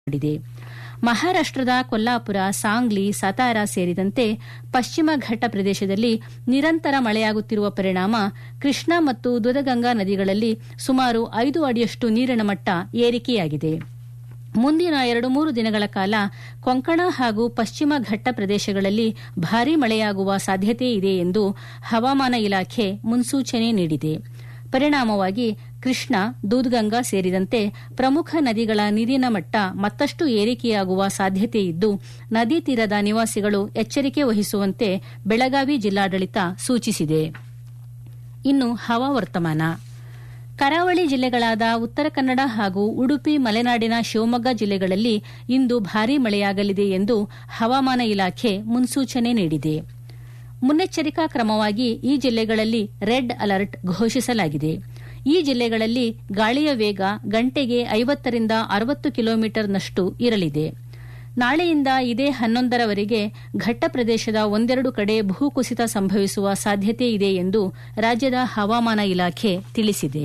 ಮಾಡಿದೆ ಮಹಾರಾಷ್ಟದ ಕೊಲ್ಲಾಪುರ ಸಾಂಗ್ಲಿ ಸತಾರಾ ಸೇರಿದಂತೆ ಪಶ್ಚಿಮ ಘಟ್ಟ ಪ್ರದೇಶದಲ್ಲಿ ನಿರಂತರ ಮಳೆಯಾಗುತ್ತಿರುವ ಪರಿಣಾಮ ಕೃಷ್ಣಾ ಮತ್ತು ದುಧಗಂಗಾ ನದಿಗಳಲ್ಲಿ ಸುಮಾರು ಐದು ಅಡಿಯಷ್ಟು ನೀರಿನ ಮಟ್ಟ ಏರಿಕೆಯಾಗಿದೆ ಮುಂದಿನ ಎರಡು ಮೂರು ದಿನಗಳ ಕಾಲ ಕೊಂಕಣ ಹಾಗೂ ಪಶ್ಚಿಮ ಘಟ್ಟ ಪ್ರದೇಶಗಳಲ್ಲಿ ಭಾರೀ ಮಳೆಯಾಗುವ ಸಾಧ್ಯತೆ ಇದೆ ಎಂದು ಹವಾಮಾನ ಇಲಾಖೆ ಮುನ್ಸೂಚನೆ ನೀಡಿದೆ ಪರಿಣಾಮವಾಗಿ ಕೃಷ್ಣ ದೂದ್ಗಂಗಾ ಸೇರಿದಂತೆ ಪ್ರಮುಖ ನದಿಗಳ ನೀರಿನ ಮಟ್ಟ ಮತ್ತಷ್ಟು ಏರಿಕೆಯಾಗುವ ಸಾಧ್ಯತೆಯಿದ್ದು ನದಿ ತೀರದ ನಿವಾಸಿಗಳು ಎಚ್ಚರಿಕೆ ವಹಿಸುವಂತೆ ಬೆಳಗಾವಿ ಜಿಲ್ಲಾಡಳಿತ ಸೂಚಿಸಿದೆ ಇನ್ನು ಹವಾವರ್ತಮಾನ ಕರಾವಳಿ ಜಿಲ್ಲೆಗಳಾದ ಉತ್ತರ ಕನ್ನಡ ಹಾಗೂ ಉಡುಪಿ ಮಲೆನಾಡಿನ ಶಿವಮೊಗ್ಗ ಜಿಲ್ಲೆಗಳಲ್ಲಿ ಇಂದು ಭಾರೀ ಮಳೆಯಾಗಲಿದೆ ಎಂದು ಹವಾಮಾನ ಇಲಾಖೆ ಮುನ್ಸೂಚನೆ ನೀಡಿದೆ ಮುನ್ನೆಚ್ಚರಿಕಾ ಕ್ರಮವಾಗಿ ಈ ಜಿಲ್ಲೆಗಳಲ್ಲಿ ರೆಡ್ ಅಲರ್ಟ್ ಘೋಷಿಸಲಾಗಿದೆ ಈ ಜಿಲ್ಲೆಗಳಲ್ಲಿ ಗಾಳಿಯ ವೇಗ ಗಂಟೆಗೆ ಐವತ್ತರಿಂದ ಅರವತ್ತು ಕಿಲೋಮೀಟರ್ನಷ್ಟು ಇರಲಿದೆ ನಾಳೆಯಿಂದ ಇದೇ ಹನ್ನೊಂದರವರೆಗೆ ಘಟ್ಟ ಪ್ರದೇಶದ ಒಂದೆರಡು ಕಡೆ ಭೂಕುಸಿತ ಸಂಭವಿಸುವ ಸಾಧ್ಯತೆ ಇದೆ ಎಂದು ರಾಜ್ಯದ ಹವಾಮಾನ ಇಲಾಖೆ ತಿಳಿಸಿದೆ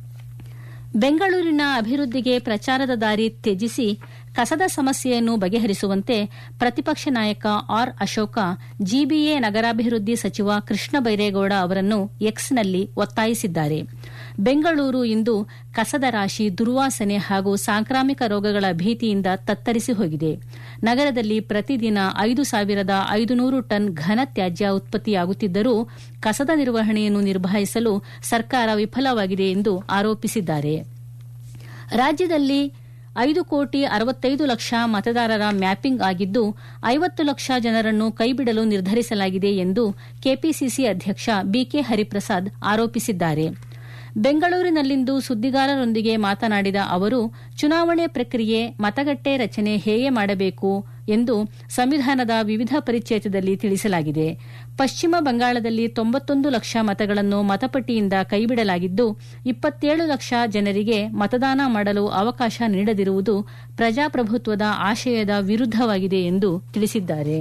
ಬೆಂಗಳೂರಿನ ಅಭಿವೃದ್ಧಿಗೆ ಪ್ರಚಾರದ ದಾರಿ ತ್ಯಜಿಸಿ ಕಸದ ಸಮಸ್ಯೆಯನ್ನು ಬಗೆಹರಿಸುವಂತೆ ಪ್ರತಿಪಕ್ಷ ನಾಯಕ ಆರ್ ಅಶೋಕ ಜಿಬಿಎ ನಗರಾಭಿವೃದ್ಧಿ ಸಚಿವ ಕೃಷ್ಣ ಬೈರೇಗೌಡ ಅವರನ್ನು ಎಕ್ಸ್ನಲ್ಲಿ ಒತ್ತಾಯಿಸಿದ್ದಾರೆ ಬೆಂಗಳೂರು ಇಂದು ಕಸದ ರಾಶಿ ದುರ್ವಾಸನೆ ಹಾಗೂ ಸಾಂಕ್ರಾಮಿಕ ರೋಗಗಳ ಭೀತಿಯಿಂದ ತತ್ತರಿಸಿ ಹೋಗಿದೆ ನಗರದಲ್ಲಿ ಪ್ರತಿದಿನ ಐದು ಸಾವಿರದ ಐದುನೂರು ಟನ್ ಘನ ತ್ಯಾಜ್ಯ ಉತ್ಪತ್ತಿಯಾಗುತ್ತಿದ್ದರೂ ಕಸದ ನಿರ್ವಹಣೆಯನ್ನು ನಿರ್ವಹಿಸಲು ಸರ್ಕಾರ ವಿಫಲವಾಗಿದೆ ಎಂದು ಆರೋಪಿಸಿದ್ದಾರೆ ರಾಜ್ಯದಲ್ಲಿ ಐದು ಕೋಟಿ ಅರವತ್ತೈದು ಲಕ್ಷ ಮತದಾರರ ಮ್ಯಾಪಿಂಗ್ ಆಗಿದ್ದು ಐವತ್ತು ಲಕ್ಷ ಜನರನ್ನು ಕೈಬಿಡಲು ನಿರ್ಧರಿಸಲಾಗಿದೆ ಎಂದು ಕೆಪಿಸಿಸಿ ಅಧ್ಯಕ್ಷ ಬಿಕೆ ಹರಿಪ್ರಸಾದ್ ಆರೋಪಿಸಿದ್ದಾರೆ ಬೆಂಗಳೂರಿನಲ್ಲಿಂದು ಸುದ್ದಿಗಾರರೊಂದಿಗೆ ಮಾತನಾಡಿದ ಅವರು ಚುನಾವಣೆ ಪ್ರಕ್ರಿಯೆ ಮತಗಟ್ಟೆ ರಚನೆ ಹೇಗೆ ಮಾಡಬೇಕು ಎಂದು ಸಂವಿಧಾನದ ವಿವಿಧ ಪರಿಚ್ಛೇದದಲ್ಲಿ ತಿಳಿಸಲಾಗಿದೆ ಪಶ್ಚಿಮ ಬಂಗಾಳದಲ್ಲಿ ತೊಂಬತ್ತೊಂದು ಲಕ್ಷ ಮತಗಳನ್ನು ಮತಪಟ್ಟಿಯಿಂದ ಕೈಬಿಡಲಾಗಿದ್ದು ಇಪ್ಪತ್ತೇಳು ಲಕ್ಷ ಜನರಿಗೆ ಮತದಾನ ಮಾಡಲು ಅವಕಾಶ ನೀಡದಿರುವುದು ಪ್ರಜಾಪ್ರಭುತ್ವದ ಆಶಯದ ವಿರುದ್ದವಾಗಿದೆ ಎಂದು ತಿಳಿಸಿದ್ದಾರೆ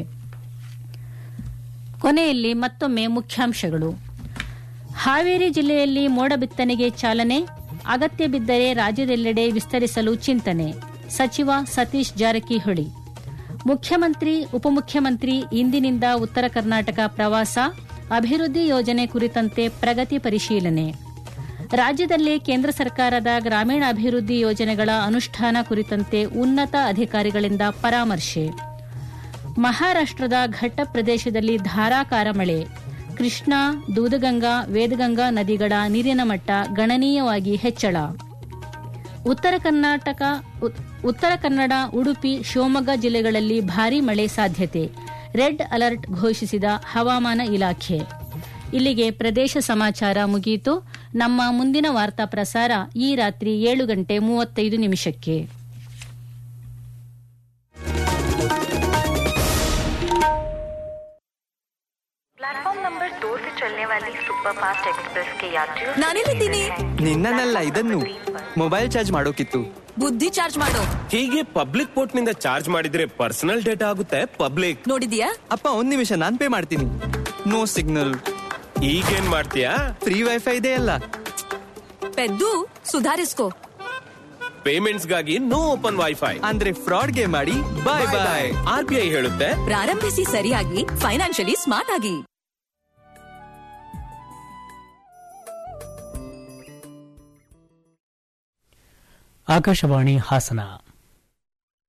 ಕೊನೆಯಲ್ಲಿ ಮತ್ತೊಮ್ಮೆ ಮುಖ್ಯಾಂಶಗಳು ಹಾವೇರಿ ಜಿಲ್ಲೆಯಲ್ಲಿ ಮೋಡ ಬಿತ್ತನೆಗೆ ಚಾಲನೆ ಅಗತ್ಯ ಬಿದ್ದರೆ ರಾಜ್ಯದೆಲ್ಲೆಡೆ ವಿಸ್ತರಿಸಲು ಚಿಂತನೆ ಸಚಿವ ಸತೀಶ್ ಜಾರಕಿಹೊಳಿ ಮುಖ್ಯಮಂತ್ರಿ ಉಪಮುಖ್ಯಮಂತ್ರಿ ಇಂದಿನಿಂದ ಉತ್ತರ ಕರ್ನಾಟಕ ಪ್ರವಾಸ ಅಭಿವೃದ್ಧಿ ಯೋಜನೆ ಕುರಿತಂತೆ ಪ್ರಗತಿ ಪರಿಶೀಲನೆ ರಾಜ್ಯದಲ್ಲಿ ಕೇಂದ್ರ ಸರ್ಕಾರದ ಗ್ರಾಮೀಣಾಭಿವೃದ್ಧಿ ಯೋಜನೆಗಳ ಅನುಷ್ಠಾನ ಕುರಿತಂತೆ ಉನ್ನತ ಅಧಿಕಾರಿಗಳಿಂದ ಪರಾಮರ್ಶೆ ಮಹಾರಾಷ್ಟದ ಘಟ್ಟ ಪ್ರದೇಶದಲ್ಲಿ ಧಾರಾಕಾರ ಮಳೆ ಕೃಷ್ಣಾ ದೂದಗಂಗಾ ವೇದಗಂಗಾ ನದಿಗಳ ನೀರಿನ ಮಟ್ಟ ಗಣನೀಯವಾಗಿ ಹೆಚ್ಚಳ ಉತ್ತರ ಕರ್ನಾಟಕ ಉತ್ತರ ಕನ್ನಡ ಉಡುಪಿ ಶಿವಮೊಗ್ಗ ಜಿಲ್ಲೆಗಳಲ್ಲಿ ಭಾರೀ ಮಳೆ ಸಾಧ್ಯತೆ ರೆಡ್ ಅಲರ್ಟ್ ಘೋಷಿಸಿದ ಹವಾಮಾನ ಇಲಾಖೆ ಇಲ್ಲಿಗೆ ಪ್ರದೇಶ ಸಮಾಚಾರ ಮುಗಿಯಿತು ನಮ್ಮ ಮುಂದಿನ ವಾರ್ತಾ ಪ್ರಸಾರ ಈ ರಾತ್ರಿ ಏಳು ಗಂಟೆ ಮೂವತ್ತೈದು ನಿಮಿಷಕ್ಕೆ प्लेटफॉर्म नंबर दो से चलने वाली सुपरफास्ट एक्सप्रेस के यात्रियों ನಾನಿಲ್ಲಿದ್ದೀನಿ ನಿನ್ನನ್ನಲ್ಲ ಇದನ್ನು ಮೊಬೈಲ್ ಚಾರ್ಜ್ ಮಾಡೋಕಿತ್ತು ಬುದ್ಧಿ ಚಾರ್ಜ್ ಮಾಡು ಹೀಗೆ ಪಬ್ಲಿಕ್ ಪೋರ್ಟ್ ನಿಂದ ಚಾರ್ಜ್ ಮಾಡಿದ್ರೆ ಪರ್ಸನಲ್ ಡೇಟಾ ಆಗುತ್ತೆ ಪಬ್ಲಿಕ್ ನೋಡಿದ್ಯಾ ಅಪ್ಪ ಒಂದ್ ನಿಮಿಷ ನಾನ್ ಪೇ ಮಾಡ್ತೀನಿ ನೋ ಸಿಗ್ನಲ್ ಈಗೇನ್ ಮಾಡ್ತೀಯಾ ಫ್ರೀ ವೈಫೈ ಇದೆ ಅಲ್ಲ ಪೆದ್ದು ಸುಧಾರಿಸ್ಕೋ ಪೇಮೆಂಟ್ಸ್ ಗಾಗಿ ನೋ ಓಪನ್ ವೈಫೈ ಅಂದ್ರೆ ಫ್ರಾಡ್ ಗೆ ಮಾಡಿ bye bye R B I ಹೇಳುತ್ತೆ ಪ್ರಾರಂಭಿಸಿ ಸರಿಯಾಗಿ ಫೈನಾನ್ಷಿಯಲಿ ಸ್ಮಾರ್ಟ್ ಆಗಿ ಆಕಾಶವಾಣಿ ಹಾಸನ